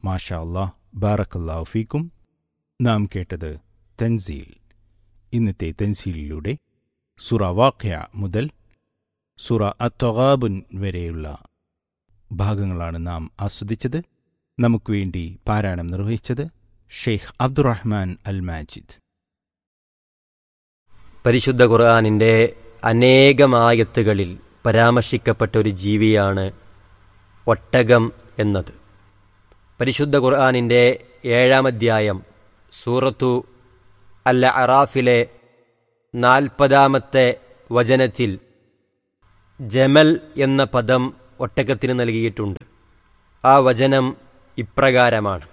മാഷാ അല്ലാഹ് ബാറക്കല്ലാഹു ഫീക്കും നാം കേട്ടത് തൻസീൽ ഇന്നത്തെ തൻസീലിലൂടെ സുറ വാഖ്യ മുതൽ സുറ അത്തൊഗാബുൻ വരെയുള്ള ഭാഗങ്ങളാണ് നാം ആസ്വദിച്ചത് നമുക്ക് വേണ്ടി പാരായണം നിർവഹിച്ചത് ഷെയ്ഖ് അബ്ദുറഹ്മാൻ അൽ മാജിദ് പരിശുദ്ധ ഖുർആാനിൻ്റെ അനേകമായത്തുകളിൽ പരാമർശിക്കപ്പെട്ട ഒരു ജീവിയാണ് ഒട്ടകം എന്നത് പരിശുദ്ധ ഖുർആാനിൻ്റെ ഏഴാം അധ്യായം സൂറത്തു അൽ അറാഫിലെ നാൽപ്പതാമത്തെ വചനത്തിൽ ജമൽ എന്ന പദം ഒട്ടകത്തിന് നൽകിയിട്ടുണ്ട് ആ വചനം ഇപ്രകാരമാണ്